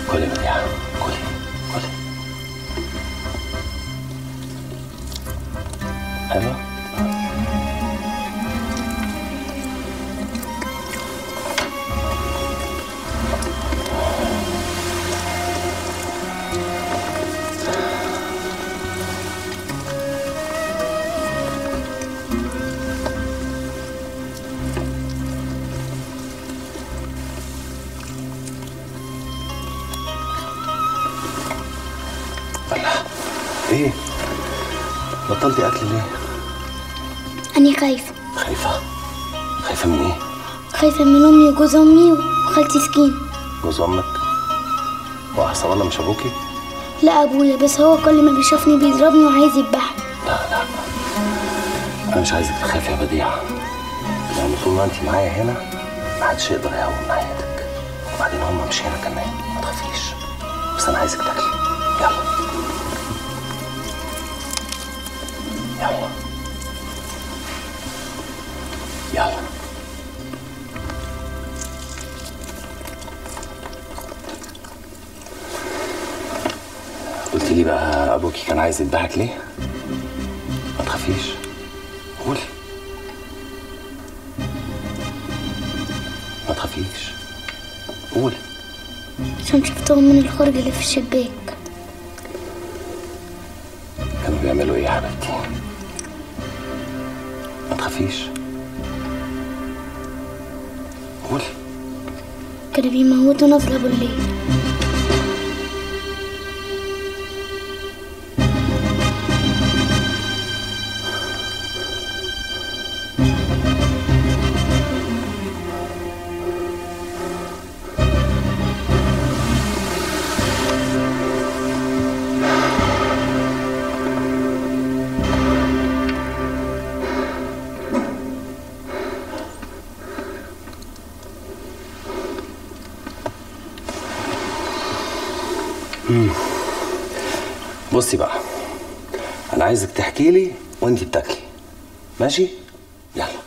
كلي بديعة كلي كلي حلوة ايه بطلتي اكل ليه أنا خايفة خايفة خايفة من ايه خايفة من أمي وجوز أمي وخالتي سكين جوز امك واحسن ولا مش ابوكي لا أبويا بس هو كل ما بيشوفني بيضربني وعايز يذبحني لا لا انا مش عايزك تخافي يا بديعة لان طول ما انت معايا هنا محدش يقدر يهون ناحيتك وبعدين هم مش هنا كمان ما تخافيش بس انا عايزك تاكلي يلا يلا يلا قلت لي بقى ابوكي كان عايز يذبحك ليه ما تخافيش قولي ما تخافيش قولي عشان شفتهم من الخرج اللي في الشباك كانوا بيعملوا ايه يا حبيبتي ما تخافيش قولي كانوا بيموتوا نصر أبو الليل بصي بقى انا عايزك تحكي لي وانت بتاكلي ماشي يلا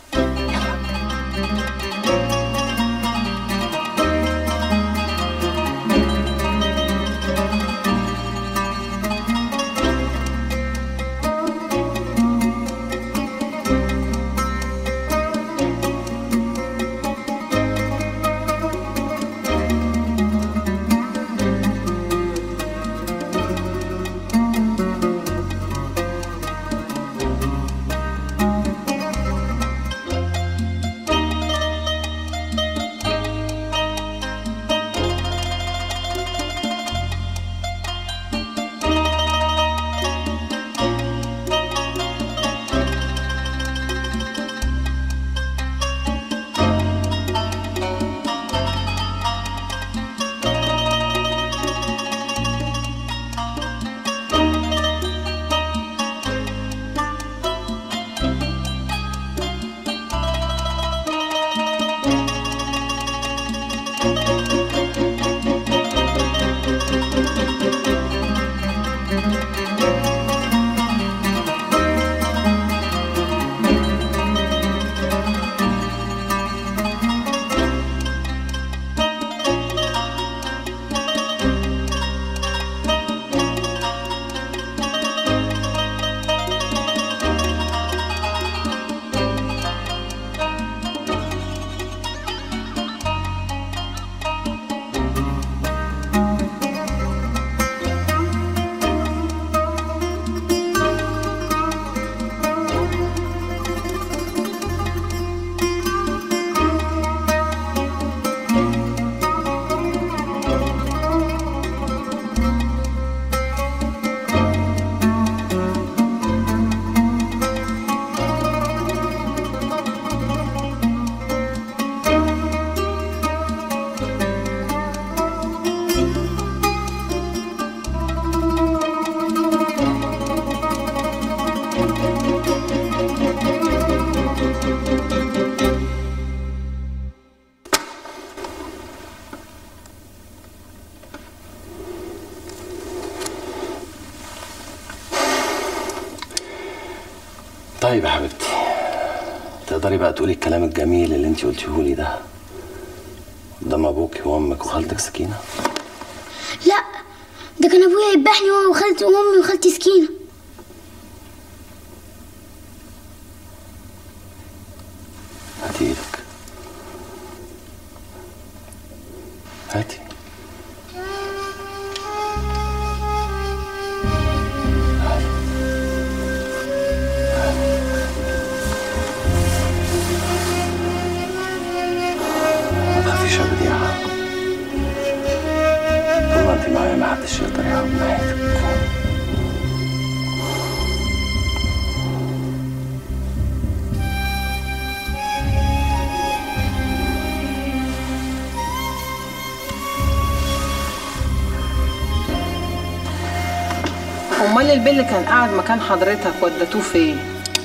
طيب يا حبيبتي تقدري بقى تقولي الكلام الجميل اللي انت قلتيه لي ده قدام ابوكي وامك وخالتك سكينه لا ده كان ابويا يذبحني هو وخالتي وامي وخالتي سكينه هاتي ايدك هاتي ما تخافيش يا بديعة طول ما انت معايا ما حدش يقدر يهرب من ناحيتك امال البيل اللي كان قاعد مكان حضرتك ودتوه فين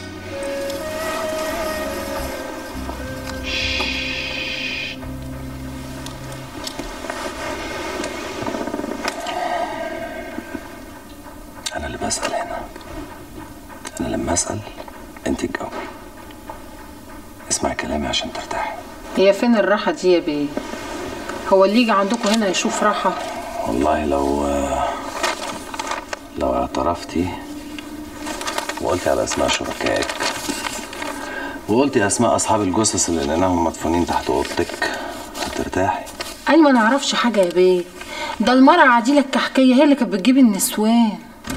أنا اللي بسأل هنا أنا لما أسأل أنت تجاوبي اسمعي كلامي عشان ترتاحي هي فين الراحه دي يا بيه هو اللي يجي عندكم هنا يشوف راحه والله لو لو اعترفتي وقلتي على اسماء شركائك وقلتي اسماء اصحاب الجثث اللي لقيناهم مدفونين تحت اوضتك هترتاحي ايوه ما نعرفش حاجه يا بيه ده المرأة عديلة الكحكية هي اللي كانت بتجيب النسوان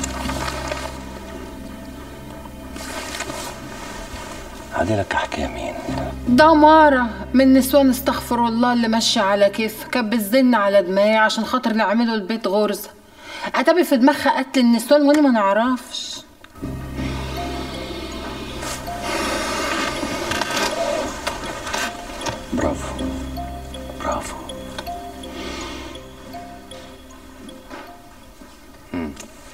عديلك حكايه مين ده مرة من نسوان استغفر الله اللي ماشية على كيف كانت بتزن على دماغي عشان خاطر اللي عملوا البيت غرزة اتابي في دماغها قتل النسوان وانا ما نعرفش برافو برافو مم.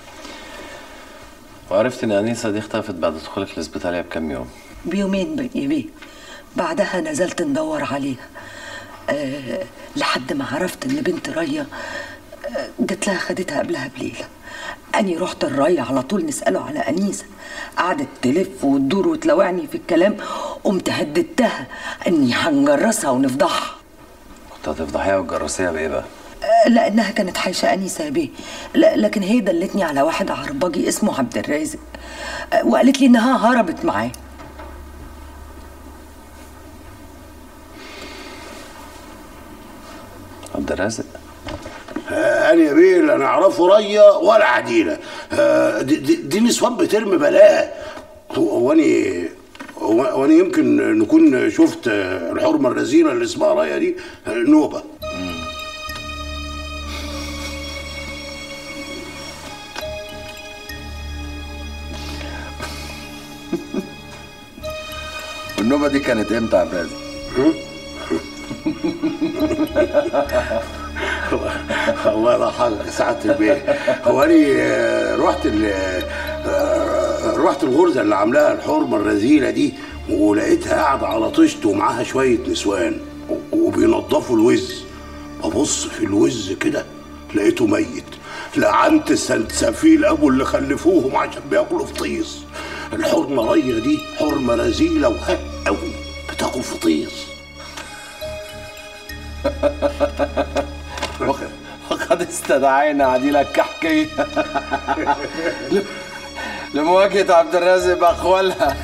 وعرفت ان انيسه دي اختفت بعد دخولك الاسبيتاليه بكام يوم بيومين بقي بيه بعدها نزلت ندور عليها أه لحد ما عرفت ان بنت ريا آه، جت لها خدتها قبلها بليله اني رحت الريا على طول نساله على انيسه قعدت تلف وتدور وتلوعني في الكلام قمت هددتها اني هنجرسها ونفضحها كنت هتفضحيها والجراسيه بايه بقى آه، لانها كانت حايشه انيسه يا بيه لا لكن هي دلتني على واحد عربجي اسمه عبد الرازق آه، وقالت لي انها هربت معاه عبد الرازق انا يا بيه لا نعرفه ريا ولا عديله آه، دي, دي, دي نسوان بترمي بلاء هو اني هو انا يمكن نكون شفت الحرمه الرزينه اللي اسمها ريا دي نوبه والنوبه دي كانت امتى يا عبد الرازق الله يضحكك سعاده البيه هو انا آه، رحت ال- آه، رحت الغرزه اللي عاملاها الحرمه الرذيله دي ولقيتها قاعده على طشت ومعاها شويه نسوان و- وبينضفوا الوز ببص في الوز كده لقيته ميت لعنت السلسفيل ابو اللي خلفوهم عشان بياكلوا فطيس الحرمه ريه دي حرمه رذيله وهق قوي بتاكل فطيس وقد استدعينا عديلك كحكية لمواجهة عبد الرازق بأخوالها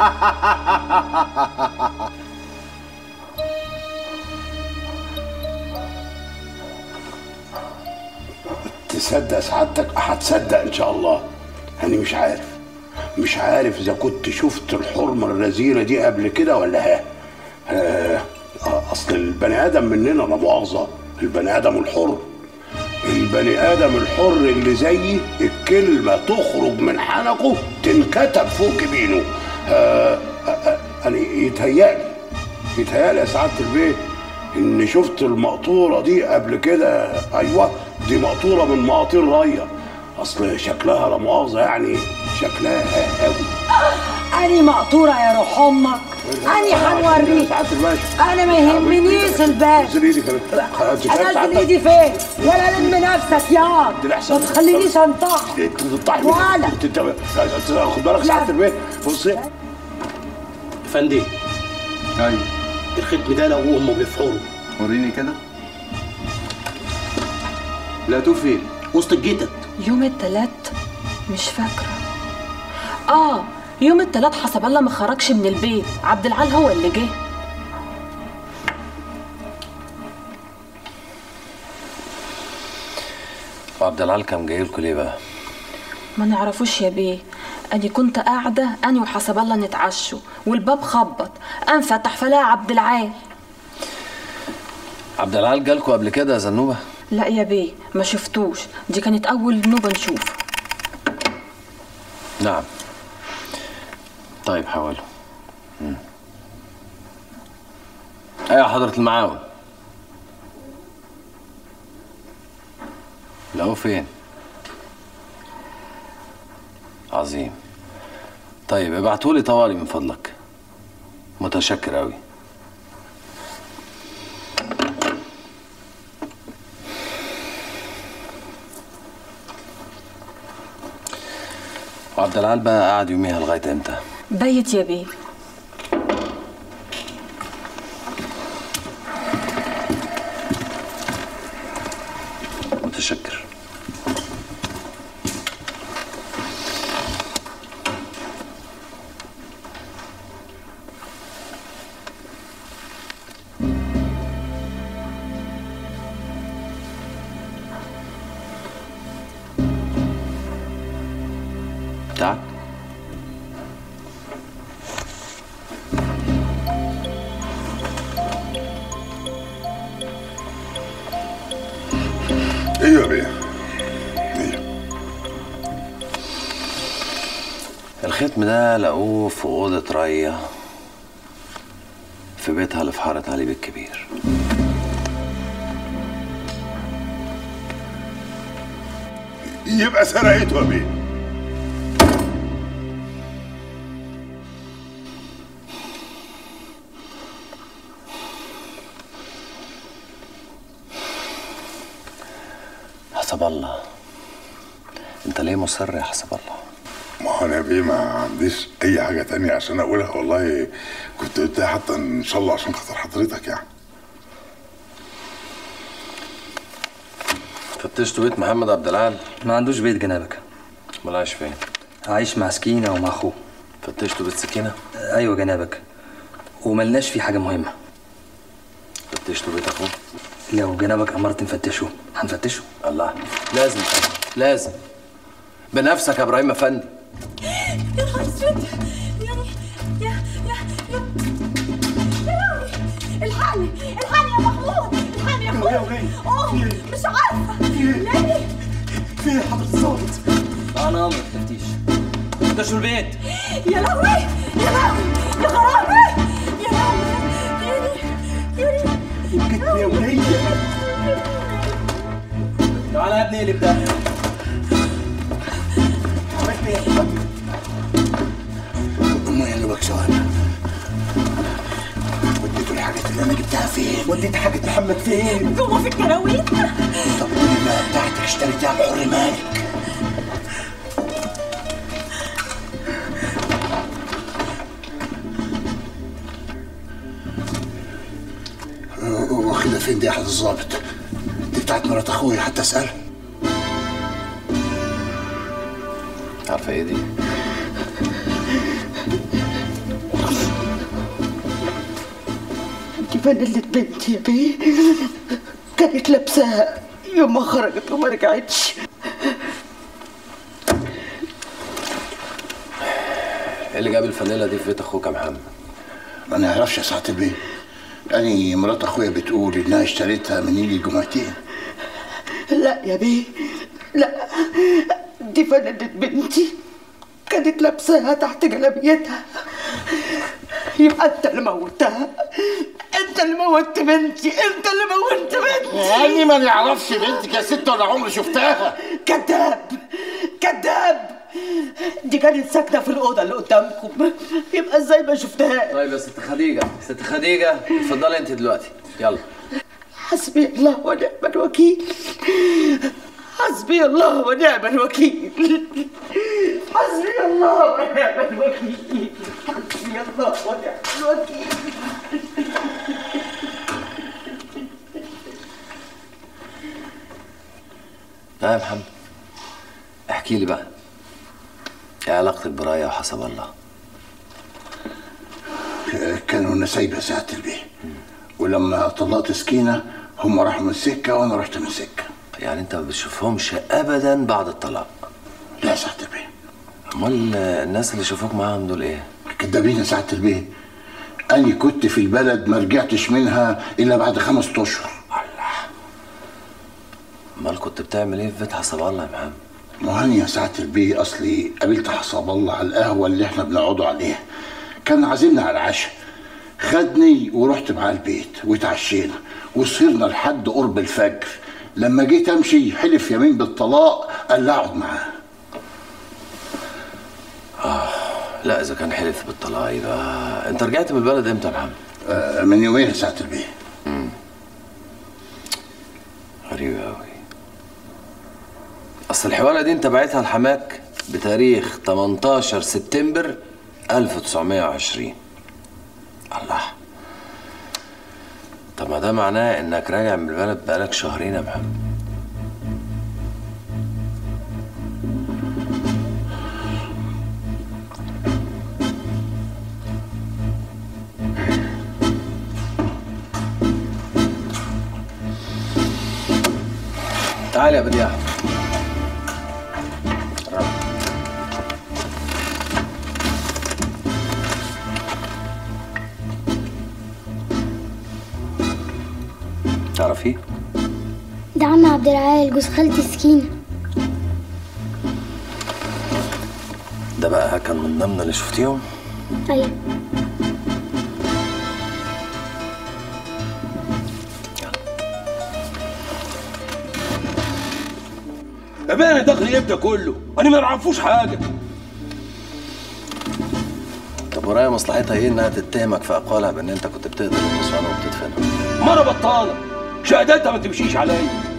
تصدق سعادتك هتصدق ان شاء الله انا مش عارف مش عارف اذا كنت شفت الحرمه الرذيله دي قبل كده ولا ها آه، آه، اصل البني ادم مننا لا مؤاخذه البني ادم الحر البني ادم الحر اللي زيي الكلمه تخرج من حنكه تنكتب فوق جبينه آه، آه، آه، انا يتهيألي يتهيألي يا سعاده البيت ان شفت المقطوره دي قبل كده ايوه دي مقطوره من مقاطير ريا اصل شكلها لا مؤاخذه يعني شكلها قوي أني مقطورة يا روح أمك أني هنوريك سعاده الباشا أنا ما يهمنيش الباب نزل ايدي كمان أنت شايف أنزل سعادتك؟ إيدي فين؟ ولا لم نفسك يا دي الأحسن. ما تخلينيش أنطح انت بتطحن ولا. انت انت خد بالك سعاده البيت بصي فندي أيوة الختم ده لو هم بيفحروا وريني كده لقيتوه فين؟ وسط الجتت يوم التلات مش فاكرة اه يوم التلات حسب الله ما خرجش من البيت عبد العال هو اللي جه وعبد العال كان جاي لكم ليه بقى؟ ما نعرفوش يا بيه أني كنت قاعدة أني وحسب الله نتعشوا والباب خبط انفتح فلاقي عبد العال عبد العال جالكوا قبل كده يا زنوبه؟ لا يا بيه ما شفتوش دي كانت أول نوبة نشوفه نعم طيب حاولوا مم. ايوه حضرة المعاون لقوه فين؟ عظيم طيب ابعتولي طوالي من فضلك متشكر أوي وعبد العال بقى قعد يوميها لغاية امتى؟ بيت يا بيه متشكر بتاعك ايوه يا بيه ايوه الختم ده لقوه في أوضة ريا في بيتها اللي في حارة علي بيه الكبير يبقى سرقته يا بيه حسب الله انت ليه مصر يا حسب الله ما هو انا يا بيه ما عنديش اي حاجه تانية عشان اقولها والله كنت قلتها حتى ان شاء الله عشان خاطر حضرتك يعني فتشتوا بيت محمد عبد العال ما عندوش بيت جنابك امال عايش فين عايش مع سكينة ومع أخوه فتشتوا بيت سكينة أيوة جنابك وملناش فيه حاجة مهمة فتشتوا بيت اخوه لو جنابك أمرت نفتشه هنفتشه الله لازم لازم بنفسك يا ابراهيم افندي يا نهار اسود يا يا يا يا يا الحقني الحقني يا محمود الحقني يا اخويا اوه مش عارفه ليه فين حضرة الظابط؟ أنا أمر التفتيش فتشوا البيت يا لهوي يا لهوي يا خرابي يا لهوي يا يا يمكن يا ولية تعالى يا ابني اللي بتاع عملت ايه؟ امي يا دوبك ثواني وديته الحاجات اللي انا جبتها فين؟ وديت حاجة محمد فين؟ جوه في الكراويت طب قولي بقى بتاعتك اشتريتها بحر مالك واخدها فين دي يا حضرة الظابط؟ دي بتاعت مرات اخويا حتى اسالها عارفه ايه دي دي فانيلة بنتي يا بيه كانت لابساها يوم ما خرجت وما رجعتش ايه اللي جاب الفانيلا دي في بيت اخوك يا محمد ما نعرفش يا سعاده البيه يعني مرات اخويا بتقول انها اشتريتها من يجي جمعتين لا يا بيه لا دي فانيلة بنتي كانت لابساها تحت جلابيتها يبقى انت اللي موتها انت اللي موتت بنتي انت اللي موتت بنتي يعني ما نعرفش بنتك يا ست ولا عمري شفتها كذاب كذاب دي كانت ساكنه في الاوضه اللي قدامكم يبقى ازاي ما شفتهاش طيب يا ست خديجه ست خديجه اتفضلي انت دلوقتي يلا حسبي الله ونعم الوكيل حسبي الله ونعم الوكيل حسبي الله ونعم الوكيل حسبي الله ونعم الوكيل ها يا محمد احكي لي بقى ايه علاقتك برايا وحسب الله كانوا نسايبة ساعة البيه ولما طلقت سكينة هم راحوا من سكة وأنا رحت من سكة يعني انت ما بتشوفهمش ابدا بعد الطلاق لا ساعة البيه امال الناس اللي شافوك معاهم دول ايه كدابين يا ساعة البيه أنا كنت في البلد ما رجعتش منها إلا بعد خمس أشهر امال كنت بتعمل ايه في بيت حسب الله يا محمد ما هاني يا ساعة البيه أصلي قابلت حسب الله على القهوة اللي إحنا بنقعدوا عليها كان عازمنا على العشاء خدني ورحت معاه البيت واتعشينا وسهرنا لحد قرب الفجر لما جيت امشي حلف يمين بالطلاق قال لي اقعد معاه لا اذا كان حلف بالطلاق يبقى انت رجعت من البلد امتى يا محمد آه، من يومين يا ساعة البيه غريبة أوي أصل الحوالة دي أنت بعتها لحماك بتاريخ 18 سبتمبر 1920 الله طب ما ده معناه إنك راجع من البلد بقالك شهرين يا محمد تعال يا بديع تعرفيه؟ ده عم عبد العال جوز خالتي سكينة ده بقى كان من ضمن اللي شفتيهم؟ أيوة ابقى انا دخلي امتى كله انا ما نعرفوش حاجه طب ورايا مصلحتها ايه انها تتهمك في اقوالها بان انت كنت بتقتل النسوان وبتدفنهم؟ ما انا بطاله شهادتها ما تمشيش عليا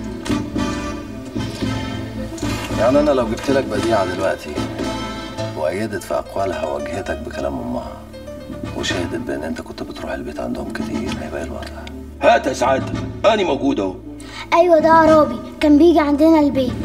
يعني انا لو جبت لك بديعه دلوقتي وايدت في اقوالها وواجهتك بكلام امها وشهدت بان انت كنت بتروح البيت عندهم كتير هيبقى إيه الوضع هات يا سعادتك انا موجود اهو أيوة ده عرابي كان بيجي عندنا البيت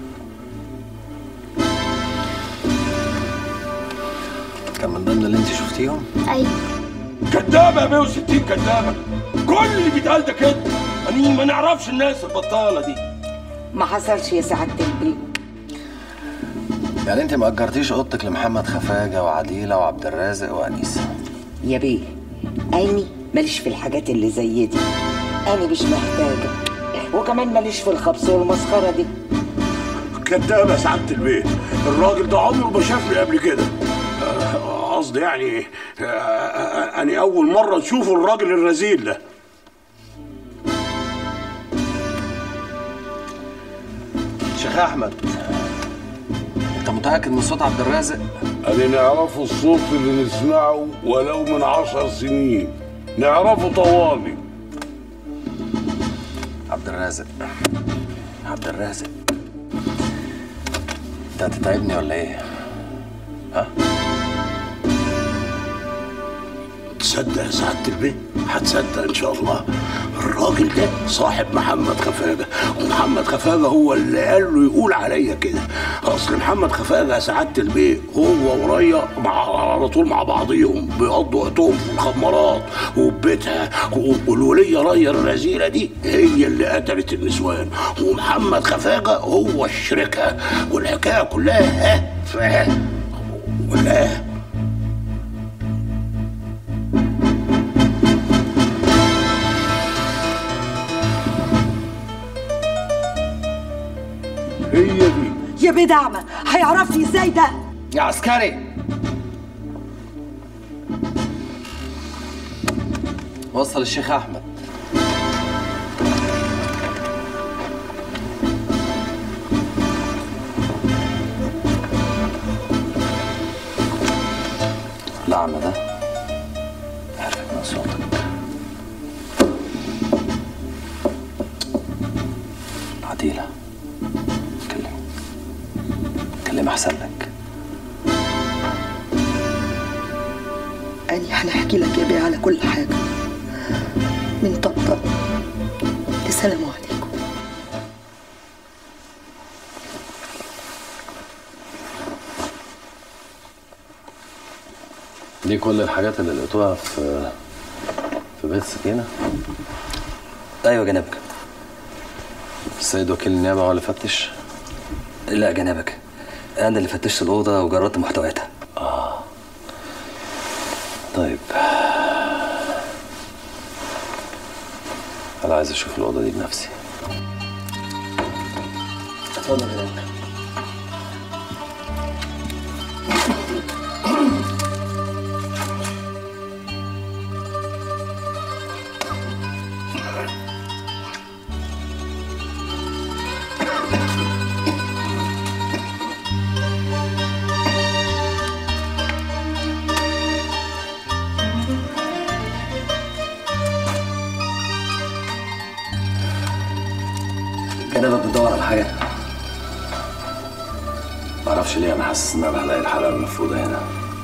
كان من ضمن اللي انت شفتيهم أيوة كدابه يا 160 كدابه كل اللي بيتقال ده كده انا ما نعرفش الناس البطاله دي ما حصلش يا سعادة البيه يعني انت ما اجرتيش اوضتك لمحمد خفاجه وعديله وعبد الرازق وانيسه يا بيه أني ماليش في الحاجات اللي زي دي أنا مش محتاجة وكمان ماليش في الخبز والمسخرة دي كدابة يا سعادة البيه الراجل ده عمره ما شافني قبل كده آه، قصدي يعني آه، آه، أنا أول مرة نشوف الراجل الرذيل ده شيخ احمد انت متاكد من صوت عبد الرازق أنا نعرفه الصوت اللي نسمعه ولو من عشر سنين نعرفه طوالي عبد الرازق عبد الرازق انت هتتعبني ولا ايه ها تصدق يا سعادة البيه هتصدق ان شاء الله الراجل ده صاحب محمد خفاجة ومحمد خفاجة هو اللي قال له يقول عليا كده اصل محمد خفاجة يا سعادة البيه هو وريا مع على طول مع بعضيهم بيقضوا وقتهم في الخمارات وفي بيتها و- والولية ريا الرزيلة دي هي اللي قتلت النسوان ومحمد خفاجة هو الشركة والحكاية كلها ها فاهم ولا هي دي يا بيه دعمة هيعرفني ازاي ده يا عسكري وصل الشيخ احمد الأعمى ده عرفك من صوتك عديلة كلم كلم أحسن لك أني هنحكي لك يا بيه على كل حاجة من طبطب لسلام عليكم دي كل الحاجات اللي لقيتوها في في بيت سكينة ايوه جنابك السيد وكيل النيابة هو اللي فتش لا جنابك انا اللي فتشت الاوضه وجردت محتوياتها طيب أنا عايز أشوف الأوضة دي بنفسي اتفضل جنابك جنابك بتدور على حاجه معرفش ليه أنا حاسس إن أنا هلاقي الحلقة المفروضة هنا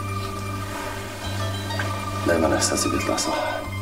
دايما إحساسي بيطلع صح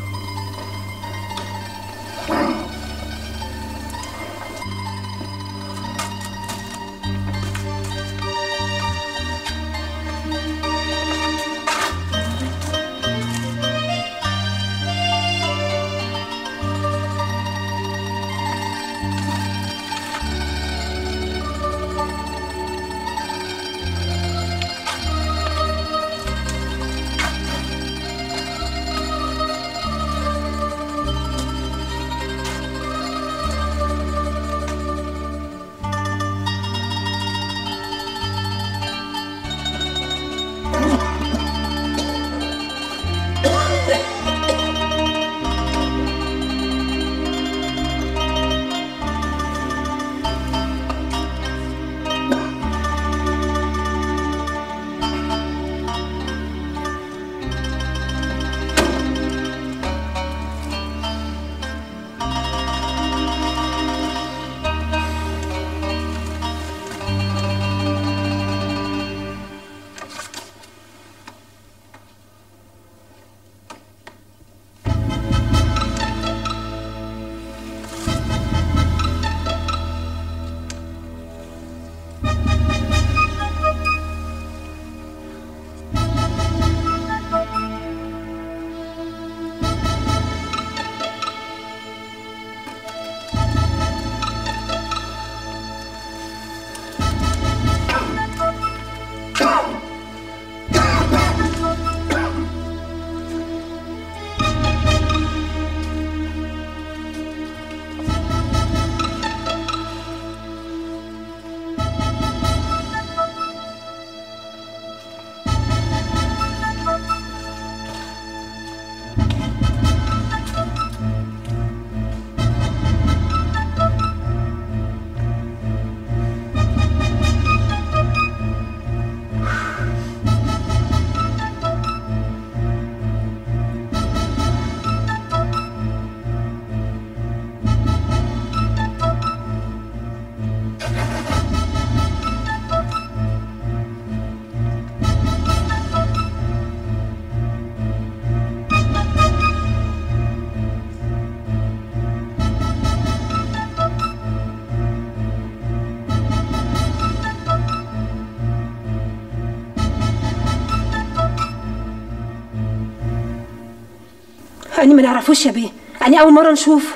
أنا ما نعرفوش يا بيه أنا أول مرة نشوفه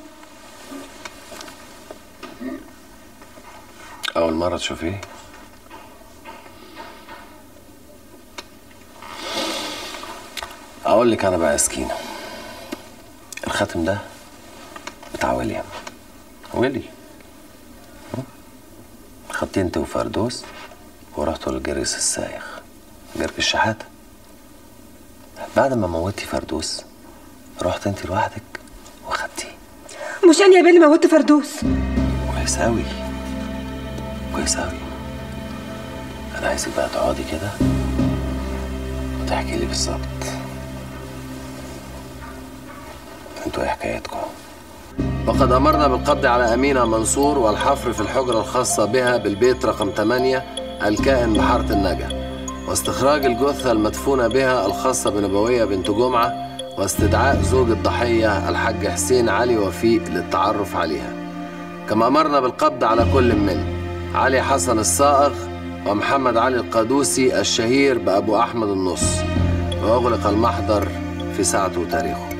أول مرة تشوفيه أقول لك أنا بقى يا سكينة الخاتم ده بتاع ويليام ويلي م? خدتي انت وفردوس ورحتوا للجريس السايخ جرب الشحاتة بعد ما موتي فردوس رحت انت لوحدك وخدتيه مش أنا يا بيه اللي موت فردوس كويس أوي كويس أوي أنا عايزك بقى تقعدي كده وتحكي لي بالظبط انتوا ايه حكايتكم؟ وقد أمرنا بالقبض على أمينة منصور والحفر في الحجرة الخاصة بها بالبيت رقم 8 الكائن بحارة النجا واستخراج الجثة المدفونة بها الخاصة بنبوية بنت جمعة واستدعاء زوج الضحية الحاج حسين علي وفيق للتعرف عليها كما أمرنا بالقبض على كل من علي حسن الصائغ ومحمد علي القادوسي الشهير بأبو أحمد النص وأغلق المحضر في ساعته وتاريخه